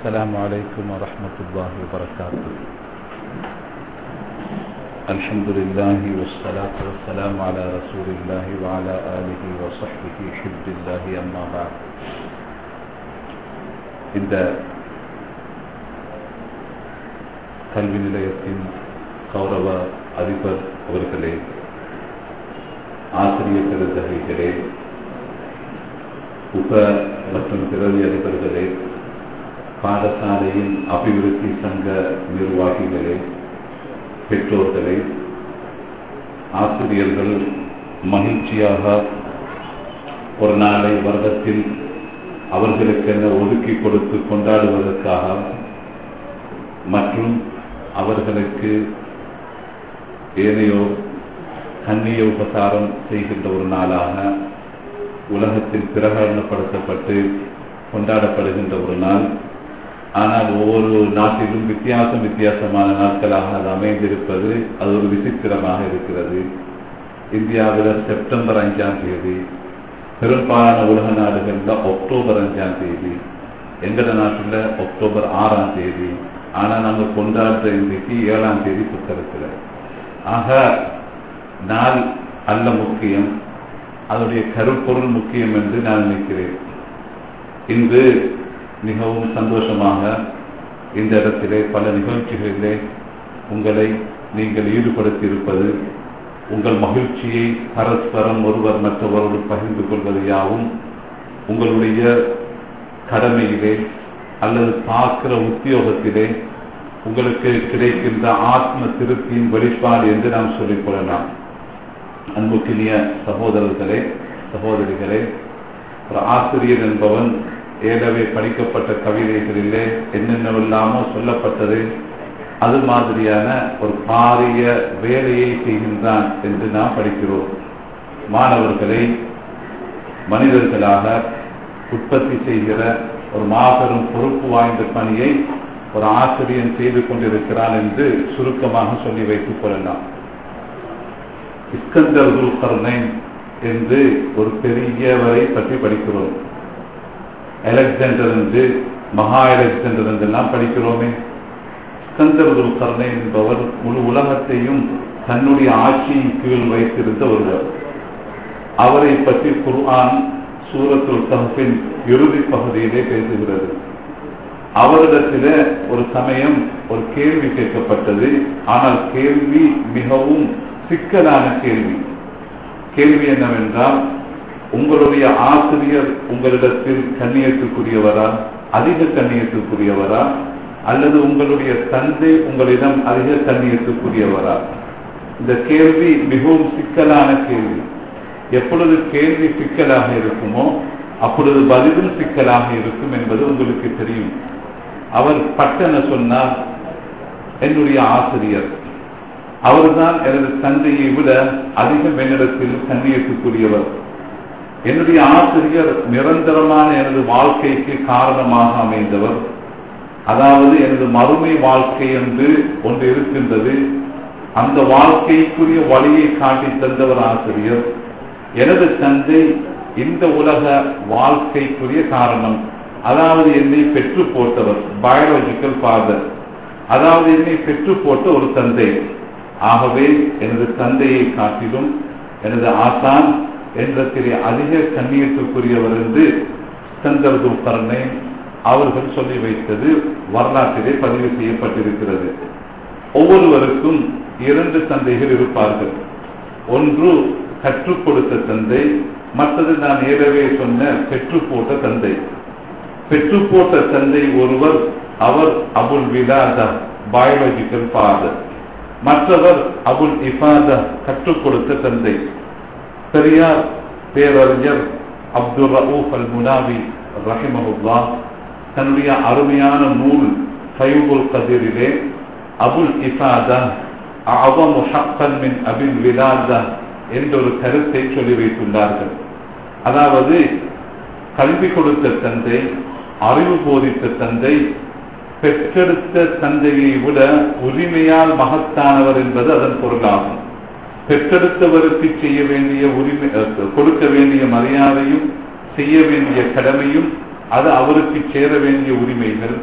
السلام عليكم ورحمة الله وبركاته الحمد لله والصلاة والسلام على رسول الله وعلى آله وصحبه حب الله أما بعد இந்த கல்வி நிலையத்தின் கௌரவ அதிபர் அவர்களே ஆசிரியர் பெருந்தகைகளே உப மற்றும் பிறவி அதிபர்களே பாடசாலையின் அபிவிருத்தி சங்க நிர்வாகிகளே பெற்றோர்களே ஆசிரியர்கள் மகிழ்ச்சியாக ஒரு நாளை வருடத்தில் அவர்களுக்கென ஒதுக்கி கொடுத்து கொண்டாடுவதற்காக மற்றும் அவர்களுக்கு ஏனையோ கண்ணிய உபசாரம் செய்கின்ற ஒரு நாளாக உலகத்தில் பிரகடனப்படுத்தப்பட்டு கொண்டாடப்படுகின்ற ஒரு நாள் ஆனால் ஒவ்வொரு நாட்டிலும் வித்தியாசம் வித்தியாசமான நாட்களாக அது அமைந்திருப்பது அது ஒரு விசித்திரமாக இருக்கிறது இந்தியாவில் செப்டம்பர் அஞ்சாம் தேதி பெரும்பாலான உலக நாடுகளில் அக்டோபர் அஞ்சாம் தேதி எங்கட நாட்டில் அக்டோபர் ஆறாம் தேதி ஆனால் நாங்கள் கொண்டாடுற இன்றைக்கு ஏழாம் தேதி புத்தகத்தில் ஆக நாள் அல்ல முக்கியம் அதனுடைய கருப்பொருள் முக்கியம் என்று நான் நினைக்கிறேன் இன்று மிகவும் சந்தோஷமாக இந்த இடத்திலே பல நிகழ்ச்சிகளிலே உங்களை நீங்கள் ஈடுபடுத்தி இருப்பது உங்கள் மகிழ்ச்சியை பரஸ்பரம் ஒருவர் மற்றவரோடு பகிர்ந்து கொள்வது யாவும் உங்களுடைய கடமையிலே அல்லது பார்க்கிற உத்தியோகத்திலே உங்களுக்கு கிடைக்கின்ற ஆத்ம திருப்தியின் வெளிப்பாடு என்று நாம் சொல்லிக் கொள்ளலாம் அன்புக்கினிய சகோதரர்களே சகோதரிகளே ஒரு ஆசிரியர் என்பவன் ஏலவே படிக்கப்பட்ட கவிதைகளிலே என்னென்னவெல்லாமோ சொல்லப்பட்டது அது மாதிரியான ஒரு பாரிய வேலையை செய்கின்றான் என்று நாம் படிக்கிறோம் மாணவர்களை மனிதர்களாக உற்பத்தி செய்கிற ஒரு மாபெரும் பொறுப்பு வாய்ந்த பணியை ஒரு ஆசிரியன் செய்து கொண்டிருக்கிறான் என்று சுருக்கமாக சொல்லி வைத்துக் கொள்ளலாம் இஸ்கந்தர் துல்கர்னைன் என்று ஒரு பெரியவரை பற்றி படிக்கிறோம் அலெக்சாண்டர் என்று மகா அலெக்சாண்டர் என்றெல்லாம் படிக்கிறோமே இஸ்கந்தர் துல்கர்னைன் என்பவர் முழு உலகத்தையும் தன்னுடைய ஆட்சியின் கீழ் வைத்திருந்த ஒருவர் அவரை பற்றி குர்ஆன் சூரத்துல் கஹ்பின் இறுதி பகுதியிலே பேசுகிறது அவரிடத்தில ஒரு சமயம் ஒரு கேள்வி கேட்கப்பட்டது ஆனால் கேள்வி மிகவும் சிக்கலான கேள்வி கேள்வி என்னவென்றால் உங்களுடைய ஆசிரியர் உங்களிடத்தில் கண்ணியத்துக்குரியவரா அதிக கண்ணியத்துக்குரியவரா அல்லது உங்களுடைய தந்தை உங்களிடம் அதிக கண்ணியத்துக்குரியவரா இந்த கேள்வி மிகவும் சிக்கலான கேள்வி எப்பொழுது கேள்வி சிக்கலாக இருக்குமோ அப்பொழுது பதிலும் சிக்கலாக இருக்கும் என்பது உங்களுக்கு தெரியும் அவர் பட்டன சொன்னார் என்னுடைய ஆசிரியர் அவர்தான் எனது தந்தையை விட அதிக என்னிடத்தில் கண்ணியத்துக்குரியவர் என்னுடைய ஆசிரியர் நிரந்தரமான எனது வாழ்க்கைக்கு காரணமாக அமைந்தவர் அதாவது எனது மறுமை வாழ்க்கை என்று ஒன்று இருக்கின்றது அந்த வாழ்க்கைக்குரிய வழியை காட்டி தந்தவர் ஆசிரியர் எனது தந்தை இந்த உலக வாழ்க்கைக்குரிய காரணம் அதாவது என்னை பெற்று போட்டவர் பயாலஜிக்கல் ஃபாதர் அதாவது என்னை பெற்று போட்ட ஒரு தந்தை ஆகவே எனது தந்தையை காட்டிலும் எனது ஆசான் என்றத்திலே அதிக கண்ணியத்துக்குரியவர் என்று சந்தர்துக்கரனை அவர்கள் சொல்லி வைத்தது வரலாற்றிலே பதிவு செய்யப்பட்டிருக்கிறது ஒவ்வொருவருக்கும் இரண்டு தந்தைகள் இருப்பார்கள் ஒன்று கற்றுக் கொடுத்த தந்தை மற்றது நான் ஏறவே சொன்ன பெற்று போட்ட தந்தை பெற்று போட்ட தந்தை ஒருவர் அவர் அபுல் விலாதா பயாலஜிக்கல் ஃபாதர் மற்றவர் அபுல் இஃபாதா கற்றுக் கொடுத்த தந்தை பெரியார் பேரறிஞர் அப்துல் ரவுப் அல் முனாவி ரஹிமஹுல்லா தன்னுடைய அருமையான நூல் ஃபைபுல் கதிரிலே அபுல் இஃபாதா அவம் ஹக்கன் மின் அபில் விலாதா என்ற ஒரு கருத்தை சொல்லி வைத்துள்ளார்கள் அதாவது கல்வி கொடுத்த தந்தை அறிவு போதித்த தந்தை பெற்றெடுத்த தந்தையை விட உரிமையால் மகத்தானவர் என்பது அதன் பொருளாகும் பெற்றெடுத்தவருக்கு செய்ய வேண்டிய உரிமை கொடுக்க வேண்டிய மரியாதையும் செய்ய வேண்டிய கடமையும் அது அவருக்கு சேர வேண்டிய உரிமைகள்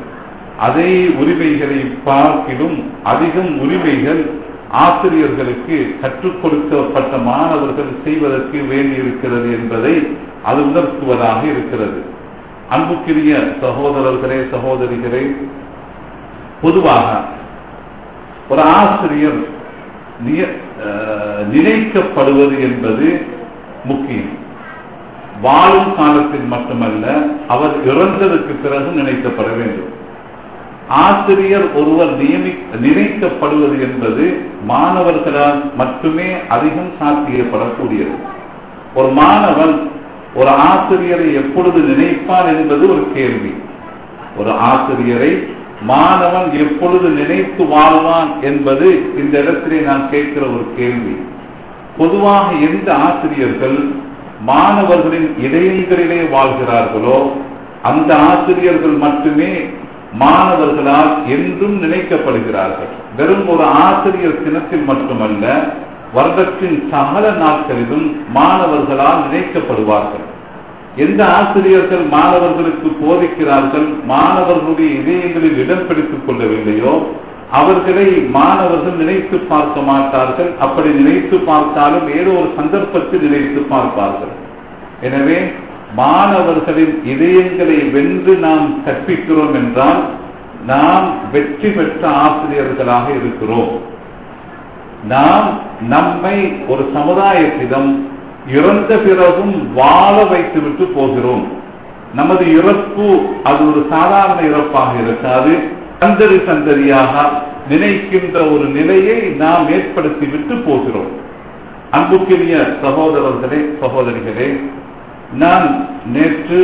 அதே உரிமைகளை பார்க்கிலும் அதிகம் உரிமைகள் ஆசிரியர்களுக்கு கற்றுக் கொடுக்கப்பட்ட மாணவர்கள் செய்வதற்கு வேண்டியிருக்கிறது என்பதை அது உணர்த்துவதாக இருக்கிறது அன்புக்குரிய சகோதரர்களே சகோதரிகளே பொதுவாக ஒரு ஆசிரியர் நிய- அஹ், நினைக்கப்படுவது என்பது முக்கியம் வாழும் காலத்தில் மட்டுமல்ல அவர் இறந்ததற்கு பிறகு நினைக்கப்பட வேண்டும் ஆசிரியர் ஒருவர் நியமி நினைக்கப்படுவது என்பது மாணவர்களால் மட்டுமே அதிகம் சாத்தியப்படக்கூடியது ஒரு மாணவன் ஒரு ஆசிரியரை எப்பொழுது நினைப்பான் என்பது ஒரு கேள்வி ஒரு ஆசிரியரை மாணவன் எப்பொழுது நினைத்து வாழ்வான் என்பது இந்த இடத்திலே நான் கேட்கிற ஒரு கேள்வி பொதுவாக எந்த ஆசிரியர்கள் மாணவர்களின் இதயங்களிலே வாழ்கிறார்களோ அந்த ஆசிரியர்கள் மட்டுமே மாணவர்களால் என்றும் நினைக்கப்படுகிறார்கள் வெறும் ஒரு ஆசிரியர் தினத்தில் மட்டுமல்ல வருடத்தின் சகல நாட்களிலும் மாணவர்களால் நினைக்கப்படுவார்கள் எந்த ஆசிரியர்கள் மாணவர்களுக்கு போதிக்கிறார்கள் மாணவர்களுடைய இதயங்களில் இடம் பிடித்துக் கொள்ளவில்லையோ அவர்களை மாணவர்கள் நினைத்து பார்க்க மாட்டார்கள் அப்படி நினைத்து பார்த்தாலும் ஏதோ ஒரு சந்தர்ப்பத்தில் நினைத்து பார்ப்பார்கள் எனவே மாணவர்களின் இதயங்களை வென்று நாம் கற்பிக்கிறோம் என்றால் நாம் வெற்றி பெற்ற ஆசிரியர்களாக இருக்கிறோம் நாம் நம்மை ஒரு சமுதாயத்திடம் இறந்த பிறகும் வாழ வைத்துவிட்டு போகிறோம் நமது இறப்பு அது ஒரு சாதாரண இறப்பாக இருக்காது சந்ததி சந்ததியாக நினைக்கின்ற ஒரு நிலையை நாம் ஏற்படுத்திவிட்டு போகிறோம் அன்புக்குரிய சகோதரர்களே சகோதரிகளே நான் நேற்று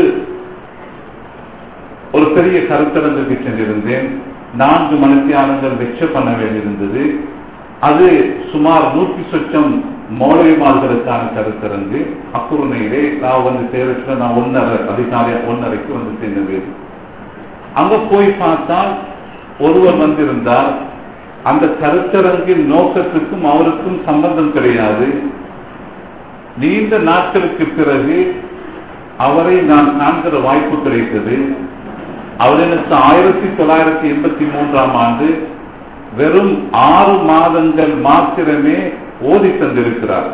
ஒரு பெரிய கருத்தரங்குக்கு சென்றிருந்தேன் நான்கு மணித்தியானங்கள் வெச்ச பண்ண வேண்டியிருந்தது அது சுமார் நூற்றி சொச்சம் மௌலவிமார்களுக்கான கருத்தரங்கு அக்குருணையிலே நான் வந்து சேரத்துல நான் ஒன்னரை அதிகாலை ஒன்னரைக்கு வந்து சேர்ந்தது அங்க போய் பார்த்தால் ஒருவர் வந்திருந்தார் அந்த கருத்தரங்கின் நோக்கத்துக்கும் அவருக்கும் சம்பந்தம் கிடையாது நீண்ட நாட்களுக்கு பிறகு அவரை நான் காண்கிற வாய்ப்பு கிடைத்தது அவர் எனக்கு ஆயிரத்தி தொள்ளாயிரத்தி எண்பத்தி மூன்றாம் ஆண்டு வெறும் ஆறு மாதங்கள் மாத்திரமே ஓதி தந்திருக்கிறார்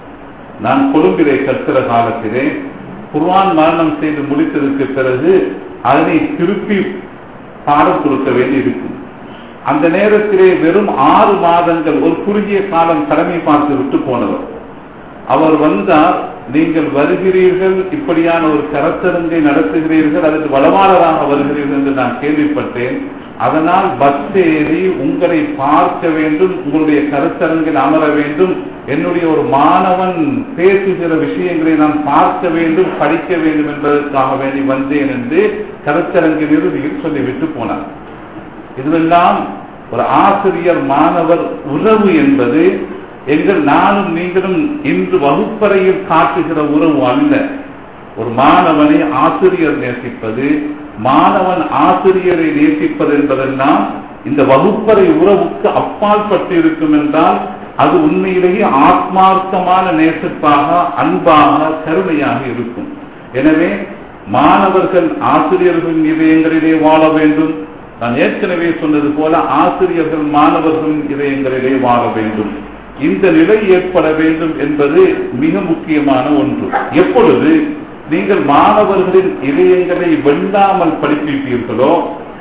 நான் கொழும்பிலே கற்கிற காலத்திலே குர்ஆன் மரணம் செய்து முடித்ததற்கு பிறகு அதனை திருப்பி பாடம் கொடுக்க வேண்டி இருக்கும் அந்த நேரத்திலே வெறும் ஆறு மாதங்கள் ஒரு குறுகிய காலம் கடமை பார்த்து விட்டு போனவர் அவர் வந்தார் நீங்கள் வருகிறீர்கள் இப்படியான ஒரு கரத்தரங்கை நடத்துகிறீர்கள் அதற்கு வளவாளராக வருகிறீர்கள் என்று நான் கேள்விப்பட்டேன் அதனால் பஸ் ஏறி உங்களை பார்க்க வேண்டும் உங்களுடைய கருத்தரங்கில் அமர வேண்டும் என்னுடைய ஒரு மாணவன் பேசுகிற விஷயங்களை நான் பார்க்க வேண்டும் படிக்க வேண்டும் என்பதற்காக வேண்டி வந்தேன் என்று கருத்தரங்கின் இறுதியில் சொல்லிவிட்டு போனார் இதுவெல்லாம் ஒரு ஆசிரியர் மாணவர் உறவு என்பது எங்கள் நானும் நீங்களும் இன்று வகுப்பறையில் காட்டுகிற உறவு அல்ல ஒரு மாணவனை ஆசிரியர் நேசிப்பது மாணவன் ஆசிரியரை நேசிப்பது என்பதெல்லாம் இந்த வகுப்பறை உறவுக்கு அப்பால் பட்டு இருக்கும் என்றால் அது உண்மையிலேயே ஆத்மார்த்தமான நேசத்தாக அன்பாக கருணையாக இருக்கும் எனவே மாணவர்கள் ஆசிரியர்களின் இதயங்களிலே வாழ வேண்டும் நான் ஏற்கனவே சொன்னது போல ஆசிரியர்கள் மாணவர்களின் இதயங்களிலே வாழ வேண்டும் இந்த நிலை ஏற்பட வேண்டும் என்பது மிக முக்கியமான ஒன்று எப்பொழுது நீங்கள் மாணவர்களின் இதயங்களை வெண்டாமல் படிப்பிப்பீர்களோ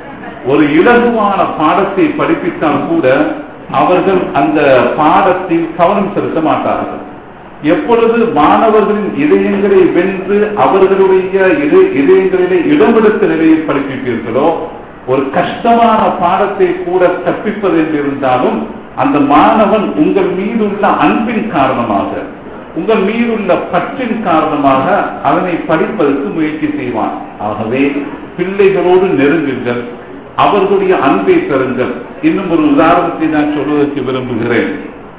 ஒரு இலகுவான பாடத்தை படிப்பித்தால் கூட அவர்கள் அந்த பாடத்தில் கவனம் செலுத்த மாட்டார்கள் எப்பொழுது மாணவர்களின் இதயங்களை வென்று அவர்களுடைய இத- இதயங்களிலே இடமெடுத்த நிலையை படிப்பிப்பீர்களோ ஒரு கஷ்டமான பாடத்தை கூட கற்பிப்பது என்று இருந்தாலும் அந்த மாணவன் உங்கள் மீதுள்ள அன்பின் காரணமாக உங்கள் மீதுள்ள பற்றின் காரணமாக அதனை படிப்பதற்கு முயற்சி செய்வான் ஆகவே பிள்ளைகளோடு நெருங்குங்கள் அவர்களுடைய அன்பை பெறுங்கள் இன்னும் ஒரு உதாரணத்தை நான் சொல்வதற்கு விரும்புகிறேன்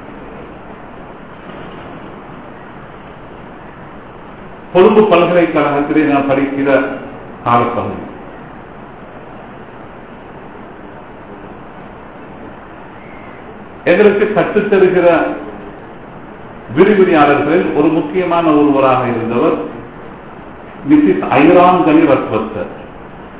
கொழும்பு பல்கலைக்கழகத்திலே நான் படிக்கிற காலப்பகுதி எங்களுக்கு கற்றுத்தருகிற விரிவுரையாளர்களில் ஒரு முக்கியமான ஒருவராக இருந்தவர் மிசிஸ் ஐராங்கனி ரத்வத்தர்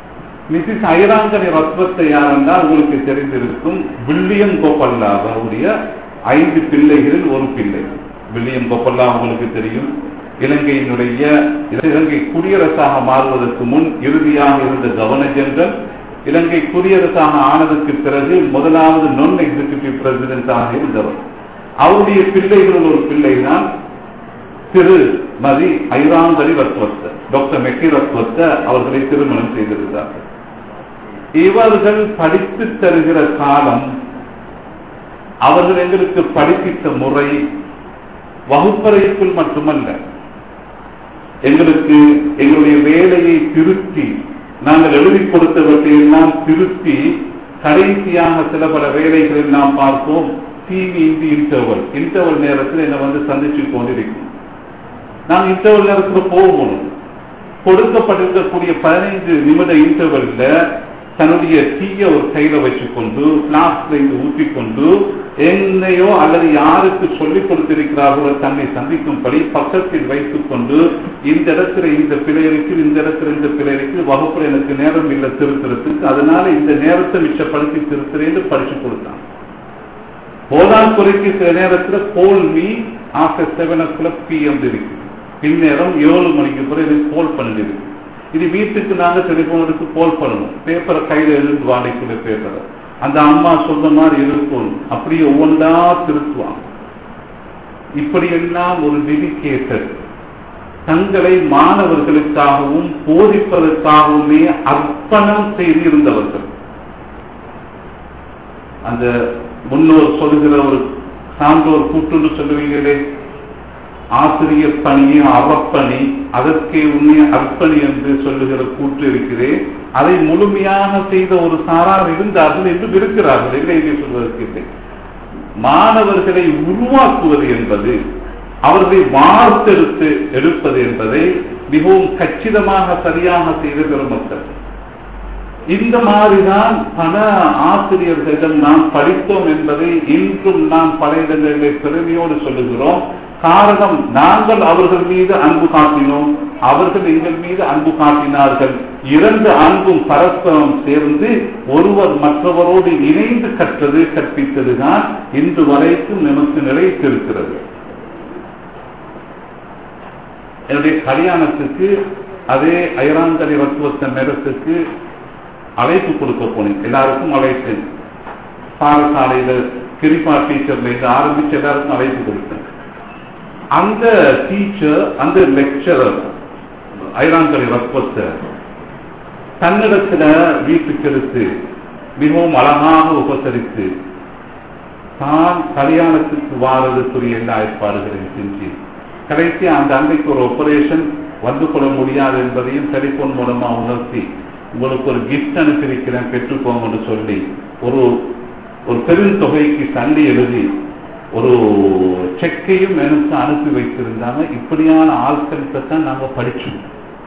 மிசிஸ் ஐராங்கனி ரத்வத்தை யார் என்றால் உங்களுக்கு தெரிந்திருக்கும் வில்லியம் கோப்பல்லா அவருடைய ஐந்து பிள்ளைகளில் ஒரு பிள்ளை வில்லியம் கோப்பல்லா உங்களுக்கு தெரியும் இலங்கையினுடைய இலங்கை குடியரசாக மாறுவதற்கு முன் இறுதியாக இருந்த கவர்னர் ஜெனரல் இலங்கை குடியரசாக ஆனதற்கு பிறகு முதலாவது நான் எக்ஸிகியூட்டிவ் பிரசிடென்டாக இருந்தவர் அவருடைய பிள்ளைகளில் ஒரு பிள்ளை தான் திருமதி ஐராங்கரி ரத்வத்த டாக்டர் மெக்கி ரத்வத்த அவர்களை திருமணம் செய்திருந்தார்கள் இவர்கள் படித்து தருகிற காலம் அவர்கள் எங்களுக்கு படிப்பித்த முறை வகுப்பறைக்குள் மட்டுமல்ல எங்களுக்கு எங்களுடைய வேலையை திருத்தி நாங்கள் எழுதி கொடுத்தவற்றை எல்லாம் திருத்தி கடைசியாக சில பல வேலைகளில் நாம் பார்ப்போம் டிவி இந்த இன்டர்வல் இன்டர்வல் நேரத்தில் என்னை வந்து சந்திச்சு கொண்டிருக்கும் நான் இன்டர்வல் நேரத்தில் போகணும் கொடுக்கப்பட்டிருக்கக்கூடிய பதினைந்து நிமிட இன்டர்வல்ல தன்னுடைய தீய ஒரு கையில வச்சுக்கொண்டு பிளாஸ்க்ல இருந்து ஊற்றிக்கொண்டு என்னையோ அல்லது யாருக்கு சொல்லிக் கொடுத்திருக்கிறார்களோ தன்னை சந்திக்கும்படி பக்கத்தில் வைத்துக் கொண்டு இந்த இடத்துல இந்த பிழை இருக்கு இந்த இடத்துல இந்த பிழை இருக்கு வகுப்புல எனக்கு நேரம் இல்லை திருத்துறதுக்கு அதனால இந்த நேரத்தை மிச்சப்படுத்தி திருத்துறேன்னு படிச்சு கொடுத்தான் போதால் குறைக்கு சில நேரத்தில் call me after seven o'clock PM இருக்கு பின்னேரம் ஏழு மணிக்கு பிறகு கோல் பண்ணிருக்கு இது வீட்டுக்கு நாங்க டெலிபோன் எடுத்து கோல் பண்ணணும் பேப்பரை கையில எழுந்து வாழைக்குள்ள பேப்பரை அந்த அம்மா சொல்ற மாதிரி இருக்கும் அப்படியே ஒவ்வொன்றா திருத்துவாங்க இப்படியெல்லாம் ஒரு டெடிக்கேட்டர் தங்களை மாணவர்களுக்காகவும் போதிப்பதற்காகவுமே அர்ப்பணம் செய்து இருந்தவர்கள் அந்த முன்னோர் சொல்லுகிற ஒரு சான்றோர் கூட்டுன்னு சொல்லுவீங்களே ஆசிரியர் பணியை அறப்பணி அதற்கே உண்மைய அர்ப்பணி என்று சொல்லுகிற கூற்று இருக்கிறே அதை முழுமையாக செய்த ஒரு சாரார் இருந்தார்கள் என்று இருக்கிறார்கள் இல்லை என்று சொல்வதற்கு இல்லை மாணவர்களை உருவாக்குவது என்பது அவர்களை வார்த்தெடுத்து எடுப்பது என்பதை மிகவும் கச்சிதமாக சரியாக செய்த பெருமக்கள் இந்த மாதிரிதான் பல ஆசிரியர்களிடம் நாம் படித்தோம் என்பதை இன்றும் நாம் பல இடங்களிலே பெருமையோடு சொல்லுகிறோம் காரணம் நாங்கள் அவர்கள் மீது அன்பு காட்டினோம் அவர்கள் எங்கள் மீது அன்பு காட்டினார்கள் இரண்டு அன்பும் பரஸ்பரம் சேர்ந்து ஒருவர் மற்றவரோடு இணைந்து கற்றது கற்பித்ததுதான் இன்று வரைக்கும் நமக்கு நிலைத்திருக்கிறது என்னுடைய கல்யாணத்துக்கு அதே ஐராந்தரை வத்துவத்த நேரத்துக்கு அழைப்பு கொடுக்க போனேன் எல்லாருக்கும் அழைத்தேன் பாடசாலையில கிரிப்பா டீச்சர்ல இருந்து ஆரம்பிச்சு எல்லாருக்கும் அழைப்பு கொடுத்தேன் அந்த டீச்சர் அந்த லெக்சரர் ஐராங்கரை ரத்வத்தை தன்னிடத்துல வீட்டுக்கு எடுத்து மிகவும் அழகாக உபசரித்து தான் கல்யாணத்துக்கு வாரதுக்குரிய எல்லா ஏற்பாடுகளையும் செஞ்சு கடைசி அந்த அன்றைக்கு ஒரு ஆபரேஷன் வந்து கொள்ள முடியாது என்பதையும் டெலிபோன் மூலமா உணர்த்தி உங்களுக்கு ஒரு கிஃப்ட் அனுப்பியிருக்கிறேன் பெற்றுக்கோங்கன்னு சொல்லி ஒரு ஒரு பெருந்தொகைக்கு தள்ளி எழுதி ஒரு செக்கையும் எனக்கு அனுப்பி வைத்திருந்தாங்க இப்படியான ஆட்களுக்கு தான் நாங்க படிச்சோம்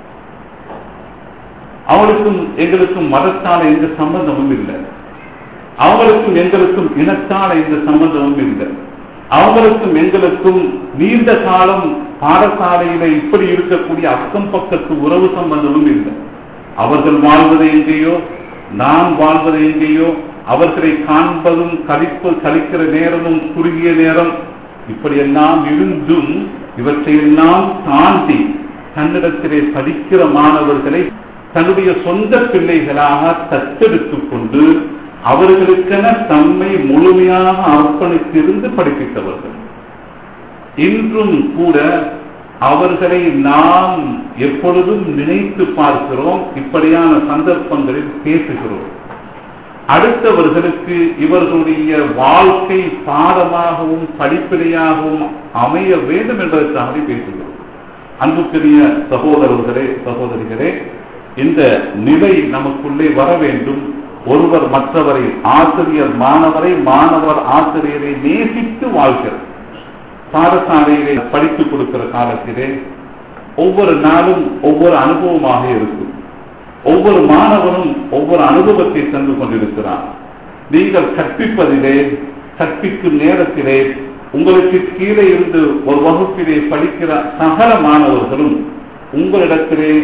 அவளுக்கும் எங்களுக்கும் மதத்தால எந்த சம்பந்தமும் இல்லை அவங்களுக்கும் எங்களுக்கும் இனத்தால எந்த சம்பந்தமும் இல்லை அவங்களுக்கும் எங்களுக்கும் நீண்ட காலம் பாடசாலையில இப்படி இருக்கக்கூடிய அக்கம் பக்கத்து உறவு சம்பந்தமும் இல்லை அவர்கள் வாழ்வது எங்கேயோ நான் வாழ்வது எங்கேயோ அவர்களை காண்பதும் கழிப்பு கழிக்கிற நேரமும் குறுகிய நேரம் இப்படியெல்லாம் இருந்தும் இவற்றையெல்லாம் தாண்டி தன்னிடத்திலே படிக்கிற மாணவர்களை தன்னுடைய சொந்த பிள்ளைகளாக தத்தெடுத்துக் கொண்டு அவர்களுக்கென தம்மை முழுமையாக அர்ப்பணித்திருந்து படிப்பித்தவர்கள் இன்றும் கூட அவர்களை நாம் எப்பொழுதும் நினைத்து பார்க்கிறோம் இப்படியான சந்தர்ப்பங்களில் பேசுகிறோம் அடுத்தவர்களுக்கு இவர்களுடைய வாழ்க்கை பாடமாகவும் படிப்பினையாகவும் அமைய வேண்டும் என்பதற்காகவே பேசுகிறோம் அன்புக்குரிய சகோதரர்களே சகோதரிகளே இந்த நிலை நமக்குள்ளே வர வேண்டும் ஒருவர் மற்றவரை ஆசிரியர் மாணவரை மாணவர் ஆசிரியரை நேசித்து வாழ்கிறது பாடசாலையிலே படித்துக் கொடுக்கிற காலத்திலே ஒவ்வொரு நாளும் ஒவ்வொரு அனுபவமாக இருக்கும் ஒவ்வொரு மாணவனும் ஒவ்வொரு அனுபவத்தை தந்து கொண்டிருக்கிறான் நீங்கள் கற்பிப்பதிலே கற்பிக்கும் நேரத்திலே உங்களுக்கு கீழே இருந்து ஒரு வகுப்பிலே படிக்கிற சகல மாணவர்களும் உங்களிடத்திலே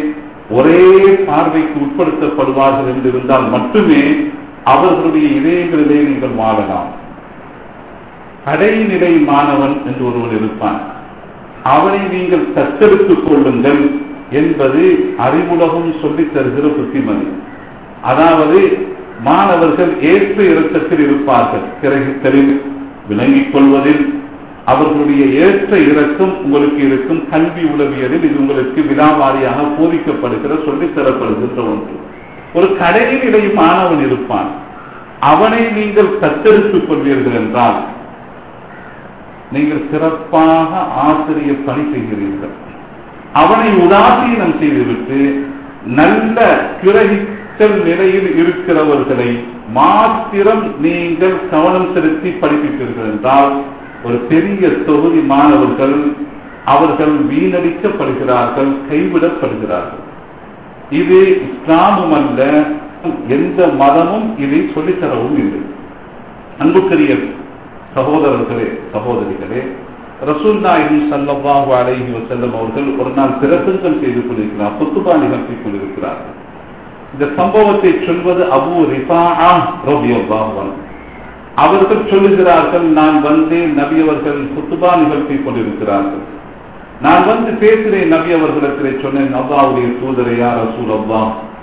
ஒரே பார்வைக்கு உட்படுத்தப்படுவார்கள் என்று இருந்தால் மட்டுமே அவர்களுடைய இதயங்களிலே நீங்கள் வாழலாம் கடைநிலை மாணவன் என்று ஒருவன் இருப்பான் அவனை நீங்கள் தத்தெடுத்துக் கொள்ளுங்கள் என்பது அறிவுலகம் சொல்லித் தருகிற புத்திமதி அதாவது மாணவர்கள் ஏற்ற இறக்கத்தில் இருப்பார்கள் கிரகித்தலில் விளங்கிக் கொள்வதில் அவர்களுடைய ஏற்ற இறக்கம் உங்களுக்கு இருக்கும் கல்வி உளவியலில் இது உங்களுக்கு விழாவாரியாக போதிக்கப்படுகிற சொல்லித் தரப்படுகின்ற ஒன்று ஒரு கடைநிலை மாணவன் இருப்பான் அவனை நீங்கள் தத்தெடுத்துக் கொள்வீர்கள் என்றால் நீங்கள் சிறப்பாக ஆசிரியர் பணி செய்கிறீர்கள் அவனை உதாசீனம் செய்துவிட்டு நல்ல கிரகித்தல் நிலையில் இருக்கிறவர்களை மாத்திரம் நீங்கள் கவனம் செலுத்தி படிப்பிப்பீர்கள் என்றால் ஒரு பெரிய தொகுதி மாணவர்கள் அவர்கள் வீணடிக்கப்படுகிறார்கள் கைவிடப்படுகிறார்கள் இது இஸ்லாமும் அல்ல எந்த மதமும் இதை சொல்லித்தரவும் இல்லை அன்புக்குரிய சகோதரர்களே சகோதரிகளே ரசூல் நாயகம் சல்லல்லாஹு அலைஹி வஸல்லம் அவர்கள் ஒரு நாள் பிரசங்கம் செய்து கொண்டிருக்கிறார் புத்துபா நிகழ்த்தி கொண்டிருக்கிறார்கள் இந்த சம்பவத்தை சொல்வது அபு ரிஃபா ரபியல்லாஹு அவர்கள் சொல்லுகிறார்கள் நான் வந்து நபி அவர்கள் குத்துபா நிகழ்த்தி கொண்டிருக்கிறார்கள் நான் வந்து பேசுகிறேன் நபி அவர்களிடத்திலே சொன்னேன் அல்லாவுடைய தூதரையா ரசூல் அல்லா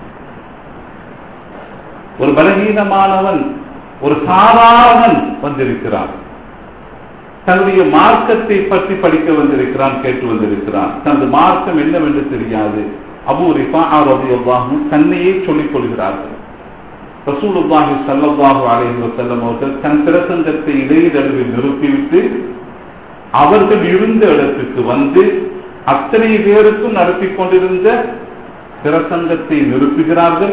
ஒரு பலகீனமானவன் ஒரு சாதாரணன் வந்திருக்கிறான் தன்னுடைய மார்க்கத்தை பற்றி படிக்க வந்திருக்கிறான் கேட்டு வந்திருக்கிறான் தனது மார்க்கம் என்னவென்று தெரியாது அபு ரிஃபா ரபியல்லாஹும் தன்னையே சொல்லிக் கொள்கிறார்கள் ரசூலுல்லாஹி சல்லல்லாஹு அலைஹி வஸல்லம் அவர்கள் தன் பிரசங்கத்தை இடையிடலில் நிறுத்திவிட்டு அவர்கள் இருந்த இடத்துக்கு வந்து அத்தனை பேருக்கும் நடத்தி கொண்டிருந்த பிரசங்கத்தை நிறுத்துகிறார்கள்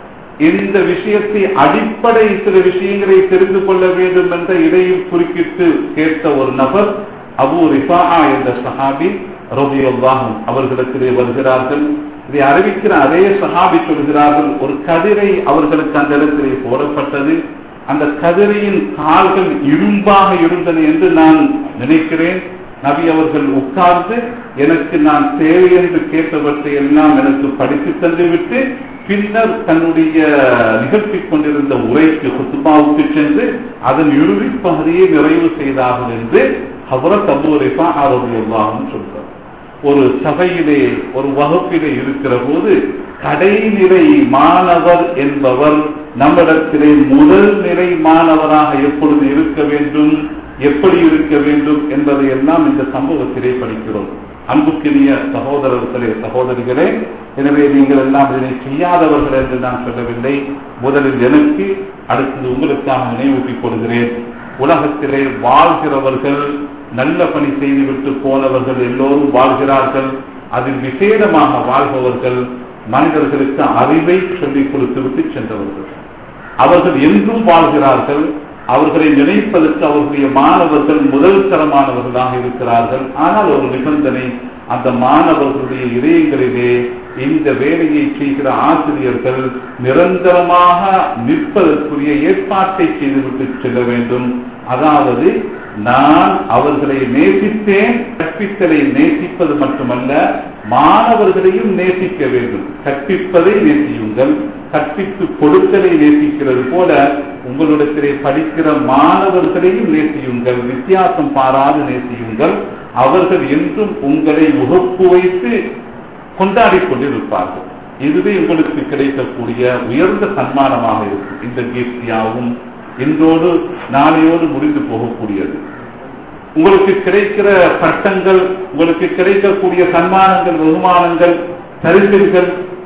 இந்த விஷயத்தை அடிப்படை சில விஷயங்களை தெரிந்து கொள்ள வேண்டும் என்ற இடையில் குறுக்கிட்டு கேட்ட ஒரு நபர் அபு ரிஃபா என்ற சஹாபி ரபியுல்லாஹும் அவர்களிடத்திலே வருகிறார்கள் இதை அறிவிக்கிற அதே சஹாபி சொல்கிறார்கள் ஒரு கதிரை அவர்களுக்கு அந்த இடத்திலே போடப்பட்டது அந்த கதிரையின் கால்கள் இரும்பாக இருந்தது என்று நான் நினைக்கிறேன் நபி அவர்கள் உட்கார்ந்து எனக்கு நான் தேவை என்று கேட்டவற்றை எல்லாம் எனக்கு படித்து தந்துவிட்டு பின்னர் தன்னுடைய நிகழ்த்தி கொண்டிருந்த உரைக்கு குத்துபாவுக்கு சென்று அதன் இறுதி பகுதியை நிறைவு செய்தார்கள் என்று ஹபரத் அபு ரிஃபா ஆரோக்கியல்லாகும் சொல்றார் ஒரு சபையிலே ஒரு வகுப்பிலே இருக்கிற போது கடைநிலை மாணவர் என்பவர் நம்மிடத்திலே முதல் நிலை மாணவராக எப்பொழுது இருக்க வேண்டும் எப்படி இருக்க வேண்டும் என்பதை எல்லாம் இந்த சம்பவத்திலே படிக்கிறோம் அன்புக்கினிய சகோதரர்களே சகோதரிகளே எனவே நீங்கள் எல்லாம் இதனை செய்யாதவர்கள் என்று நான் சொல்லவில்லை முதலில் எனக்கு அடுத்தது உங்களுக்காக நினைவூட்டிக் கொள்கிறேன் உலகத்திலே வாழ்கிறவர்கள் நல்ல பணி செய்துவிட்டு போனவர்கள் எல்லோரும் வாழ்கிறார்கள் அதில் விசேடமாக வாழ்பவர்கள் மனிதர்களுக்கு அறிவை சொல்லிக் கொடுத்துவிட்டு சென்றவர்கள் அவர்கள் என்றும் வாழ்கிறார்கள் அவர்களை நினைப்பதற்கு அவர்களுடைய மாணவர்கள் முதல் தரமானவர்களாக இருக்கிறார்கள் ஆனால் ஒரு நிபந்தனை அந்த மாணவர்களுடைய இதயங்களிலே இந்த வேலையை செய்கிற ஆசிரியர்கள் நிரந்தரமாக நிற்பதற்குரிய ஏற்பாட்டை செய்துவிட்டு செல்ல வேண்டும் அதாவது நான் அவர்களை நேசித்தேன் கற்பித்தலை நேசிப்பது மட்டுமல்ல மாணவர்களையும் நேசிக்க வேண்டும் கற்பிப்பதை நேசியுங்கள் கற்பித்து கொடுத்தலை நேசிக்கிறது போல உங்களிடத்திலே படிக்கிற மாணவர்களையும் நேசியுங்கள் வித்தியாசம் பாராது நேசியுங்கள் அவர்கள் என்றும் உங்களை உகப்பு வைத்து கொண்டாடி கொண்டிருப்பார்கள் இதுவே உங்களுக்கு கிடைக்கக்கூடிய உயர்ந்த சன்மானமாக இருக்கும் இந்த கீர்த்தியாகவும் இன்றோடு நாளையோடு முடிந்து போகக்கூடியது உங்களுக்கு கிடைக்கிற பட்டங்கள் உங்களுக்கு கிடைக்கக்கூடிய சன்மானங்கள் வெகுமானங்கள் பரிசுகள்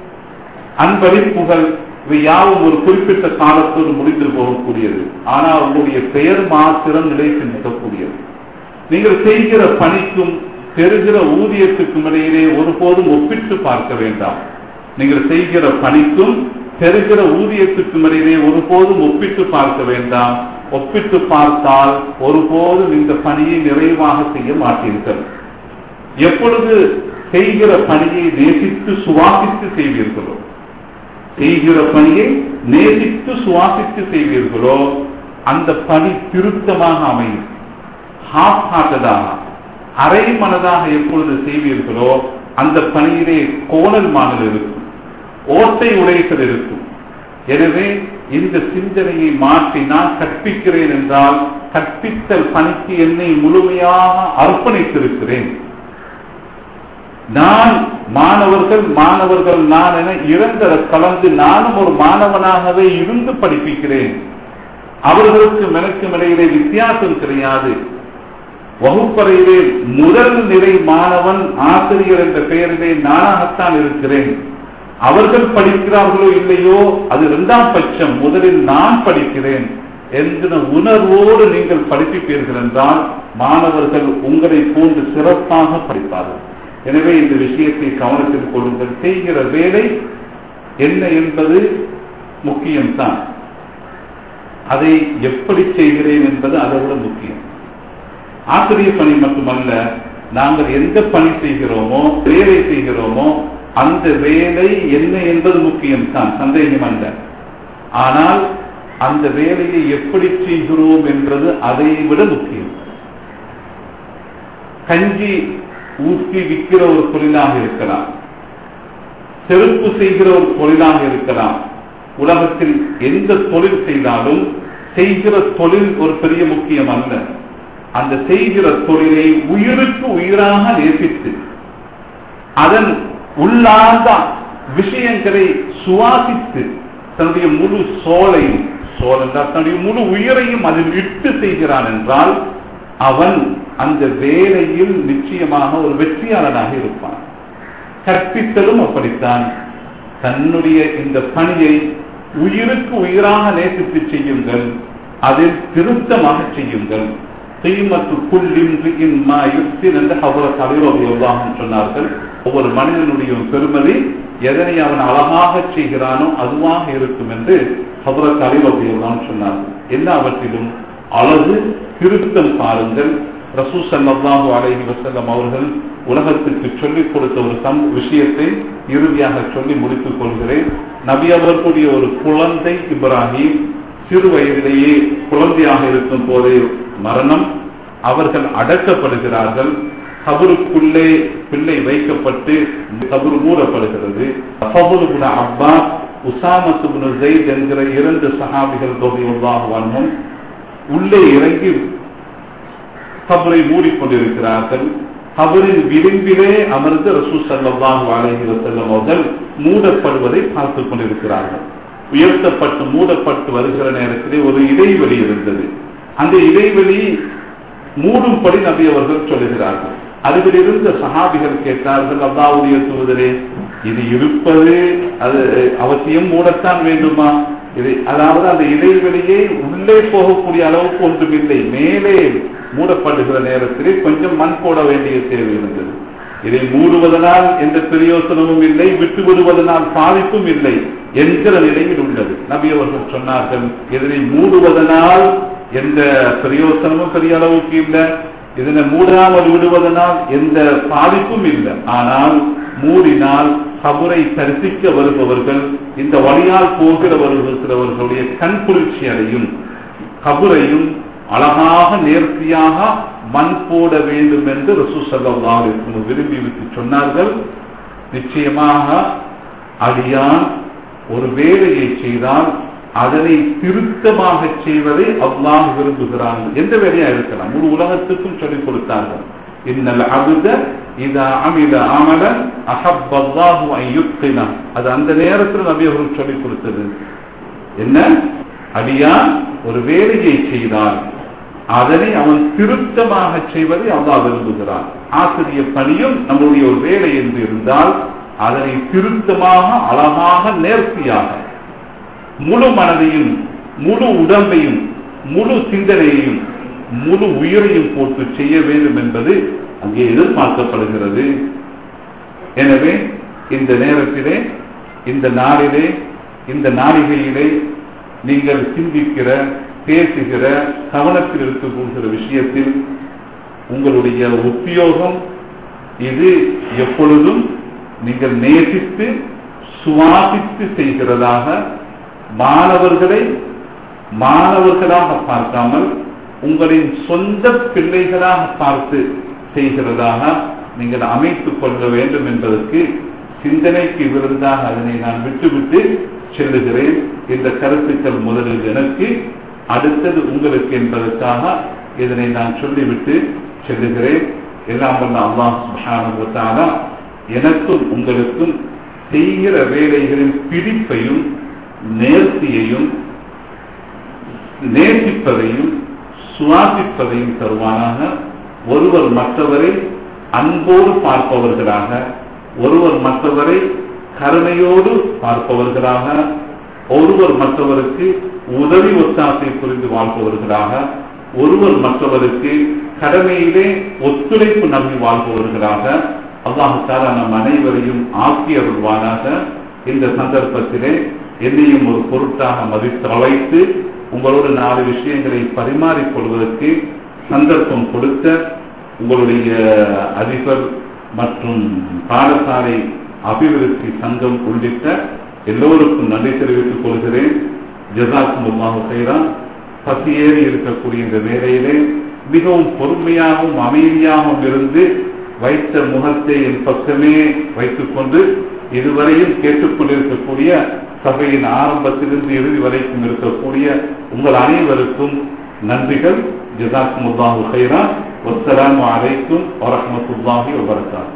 அன்பளிப்புகள் இவை யாவும் ஒரு குறிப்பிட்ட காலத்தோடு முடிந்து போகக்கூடியது ஆனால் உங்களுடைய பெயர் மாத்திரம் நிலைத்து நிற்கக்கூடியது நீங்கள் செய்கிற பணிக்கும் பெறுகிற ஊதியத்துக்கும் இடையிலே ஒருபோதும் ஒப்பிட்டு பார்க்க வேண்டாம் நீங்கள் செய்கிற பணிக்கும் பெறுகிற ஊதியத்துக்கும் இடையிலே ஒருபோதும் ஒப்பிட்டு பார்க்க வேண்டாம் ஒப்பிட்டு பார்த்தால் ஒருபோதும் இந்த பணியை நிறைவாக செய்ய மாட்டீர்கள் எப்பொழுது செய்கிற பணியை நேசித்து சுவாசித்து செய்வீர்களோ செய்கிற பணியை நேசித்து சுவாசித்து செய்வீர்களோ அந்த பணி திருத்தமாக அமையும் ஹாஃப் ஹார்ட்டடாக அரை மனதாக எப்பொழுது செய்வீர்களோ அந்த பணியிலே கோணல் மாடல் இருக்கும் ஓட்டை உடைசல் இருக்கும் எனவே இந்த சிந்தனையை மாற்றி நான் கற்பிக்கிறேன் என்றால் கற்பித்தல் பணிக்கு என்னை முழுமையாக அர்ப்பணித்திருக்கிறேன் நான் மாணவர்கள் மாணவர்கள் நான் என இரண்டர கலந்து நானும் ஒரு மாணவனாகவே இருந்து படிப்பிக்கிறேன் அவர்களுக்கு மெனக்கும் இடையிலே வித்தியாசம் கிடையாது வகுப்பறையிலே முதல் நிலை மாணவன் ஆசிரியர் என்ற பெயரிலே நானாகத்தான் இருக்கிறேன் அவர்கள் படிக்கிறார்களோ இல்லையோ அது இரண்டாம் பட்சம் முதலில் நான் படிக்கிறேன் என்கிற உணர்வோடு நீங்கள் படிப்பிப்பீர்கள் என்றால் மாணவர்கள் உங்களை போன்று சிறப்பாக படிப்பார்கள் எனவே இந்த விஷயத்தை கவனத்தில் கொள்ளுங்கள் செய்கிற வேலை என்ன என்பது முக்கியம்தான் அதை எப்படி செய்கிறேன் என்பது அதை விட முக்கியம் ஆசிரியர் பணி மட்டுமல்ல நாங்கள் எந்த பணி செய்கிறோமோ வேலை செய்கிறோமோ அந்த வேலை என்ன என்பது முக்கியம்தான் சந்தேகம் அல்ல ஆனால் அந்த வேலையை எப்படி செய்கிறோம் என்பது அதை விட முக்கியம் கஞ்சி ஊற்றி விற்கிற ஒரு தொழிலாக இருக்கலாம் செருப்பு செய்கிற ஒரு தொழிலாக இருக்கலாம் உலகத்தில் எந்த தொழில் செய்தாலும் செய்கிற தொழில் ஒரு பெரிய முக்கியம் அல்ல அந்த செய்கிற தொழிலை உயிருக்கு உயிராக நேசித்து அதன் உள்ளார்ந்த விஷயங்களை சுவாசித்து தன்னுடைய முழு சோலையும் சோல் என்றால் தன்னுடைய முழு உயிரையும் அதில் இட்டு செய்கிறான் என்றால் அவன் அந்த வேலையில் நிச்சயமாக ஒரு வெற்றியாளனாக இருப்பான் கற்பித்தலும் அப்படித்தான் தன்னுடைய இந்த பணியை உயிருக்கு உயிராக நேசித்து செய்யுங்கள் அதில் திருத்தமாக செய்யுங்கள் செய்மத்து புல்லின் மா யுக்தின் என்று அவர தலைவர்கள் சொன்னார்கள் ஒவ்வொரு மனிதனுடைய பெருமதி எதனை அவன் அழகாக செய்கிறானோ அதுவாக இருக்கும் என்று ஹபர தலைவர்கள் சொன்னார்கள் எல்லாவற்றிலும் அழகு திருத்தம் பாருங்கள் ரசூ சல்லாஹூ அலைஹி வசல்லம் அவர்கள் உலகத்திற்கு சொல்லிக் கொடுத்த ஒரு சம் விஷயத்தை இறுதியாக சொல்லி முடித்துக் கொள்கிறேன் நபி அவர்களுடைய ஒரு குழந்தை இப்ராஹிம் சிறு வயதிலேயே குழந்தையாக இருக்கும் போதே மரணம் அவர்கள் அடக்கப்படுகிறார்கள் கபருக்குள்ளே பிள்ளை வைக்கப்பட்டு கபரு மூடப்படுகிறது அப்பா உசாமத்து ஜெயித் என்கிற இரண்டு சஹாபிகள் தொகையுள்ளாக வன்மும் உள்ளே இறங்கி கபரை மூடிக்கொண்டிருக்கிறார்கள் கபரின் விளிம்பிலே அமர்ந்து ரசூ சல்லாஹூ அலஹி வசல்லம் அவர்கள் மூடப்படுவதை பார்த்துக் கொண்டிருக்கிறார்கள் உயர்த்தப்பட்டு மூடப்பட்டு வருகிற நேரத்திலே ஒரு இடைவெளி இருந்தது அந்த இடைவெளி மூடும்படி நபி அவர்கள் சொல்லுகிறார்கள் அதில் இருந்த சஹாபிகள் கேட்டார்கள் அல்லாவுடைய தூதரே இது இருப்பது அது அவசியம் மூடத்தான் வேண்டுமா இது அதாவது அந்த இடைவெளியை உள்ளே போகக்கூடிய அளவுக்கு ஒன்றுமில்லை மேலே மூடப்படுகிற நேரத்திலே கொஞ்சம் மண் போட வேண்டிய தேவை இருந்தது இதை மூடுவதனால் எந்த பிரயோசனமும் இல்லை விட்டு விடுவதனால் பாதிப்பும் இல்லை என்கிற நிலையில் உள்ளது நபி அவர்கள் சொன்னார்கள் இதனை மூடுவதனால் எந்த பிரயோசனமும் பெரிய அளவுக்கு இல்லை இதனை மூடாமல் விடுவதனால் எந்த பாதிப்பும் இல்லை ஆனால் மூடினால் கபரை தரிசிக்க வருபவர்கள் இந்த வழியால் போகிறவர்கள் சிலவர்களுடைய கண் குளிர்ச்சி அடையும் கபரையும் அழகாக நேர்த்தியாக மண் போட வேண்டும் என்று ரசூசல்லா விரும்பி விட்டு சொன்னார்கள் நிச்சயமாக அடியான் ஒரு வேலையை செய்தால் அதனை திருத்தமாக செய்வதை அல்லாஹ் விரும்புகிறான் எந்த வேலையா இருக்கலாம் முழு உலகத்துக்கும் சொல்லிக் கொடுத்தார்கள் இன்னல் அபுத இதா அமில அமல அஹப்பல்லாஹு ஐயுத்தினா அது அந்த நேரத்தில் நபி அவர்கள் சொல்லிக் கொடுத்தது என்ன அடியான் ஒரு வேலையை செய்தால் அதனை அவன் திருத்தமாக செய்வதை அல்லாஹ் விரும்புகிறான் ஆசிரிய பணியும் நம்முடைய ஒரு வேலை என்று இருந்தால் அதனை திருத்தமாக அழகாக நேர்த்தியாக முழு மனதையும் முழு உடம்பையும் முழு சிந்தனையையும் முழு உயிரையும் போட்டு செய்ய வேண்டும் என்பது அங்கே எதிர்பார்க்கப்படுகிறது எனவே இந்த நேரத்திலே இந்த நாளிலே இந்த நாளிகையிலே நீங்கள் சிந்திக்கிற பேசுகிற கவனத்தில் இருக்கக்கூடிய விஷயத்தில் உங்களுடைய உத்தியோகம் இது எப்பொழுதும் நீங்கள் நேசித்து சுவாசித்து செய்கிறதாக மாணவர்களை மாணவர்களாக பார்க்காமல் உங்களின் சொந்த பிள்ளைகளாக பார்த்து செய்கிறதாக நீங்கள் அமைத்துக் கொள்ள வேண்டும் என்பதற்கு சிந்தனைக்கு விருந்தாக அதனை நான் விட்டுவிட்டு செல்லுகிறேன் இந்த கருத்துக்கள் முதலில் எனக்கு அடுத்தது உங்களுக்கு என்பதற்காக இதனை நான் சொல்லிவிட்டு செல்லுகிறேன் எல்லாம் வல்ல அல்லாஹ் சுப்ஹானஹு வ தஆலா எனக்கும் உங்களுக்கும் செய்கிற வேலைகளின் பிடிப்பையும் நேர்த்தியையும் நேசிப்பதையும் சுவாசிப்பதையும் தருவானாக ஒருவர் மற்றவரை அன்போடு பார்ப்பவர்களாக ஒருவர் மற்றவரை கருணையோடு பார்ப்பவர்களாக ஒருவர் மற்றவருக்கு உதவி ஒத்தாசை புரிந்து வாழ்பவர்களாக ஒருவர் மற்றவருக்கு கடமையிலே ஒத்துழைப்பு நம்பி வாழ்பவர்களாக அல்லாஹால நம் அனைவரையும் ஆக்கி அருள்வானாக இந்த சந்தர்ப்பத்திலே என்னையும் ஒரு பொருட்டாக மதித்து அழைத்து உங்களோட நாலு விஷயங்களை பரிமாறிக் கொள்வதற்கு சந்தர்ப்பம் கொடுத்த உங்களுடைய அதிபர் மற்றும் பாடசாலை அபிவிருத்தி சங்கம் உள்ளிட்ட எல்லோருக்கும் நன்றி தெரிவித்துக் கொள்கிறேன் ஜசாக்கும் அல்லாஹு செய்கிறான் பசியேறி இருக்கக்கூடிய இந்த வேலையிலே மிகவும் பொறுமையாகவும் அமைதியாகவும் இருந்து வைத்த முகத்தை என் பக்கமே வைத்துக் கொண்டு இதுவரையும் கேட்டுக்கொண்டிருக்கக்கூடிய சபையின் ஆரம்பத்திலிருந்து இறுதி வரைக்கும் இருக்கக்கூடிய உங்கள் அனைவருக்கும் நன்றிகள் ஜசாக்கும் அல்லாஹு செய்கிறான் வஸ்ஸலாமு அலைக்கும் வரஹ்மத்துல்லாஹி வபரகாத்துஹு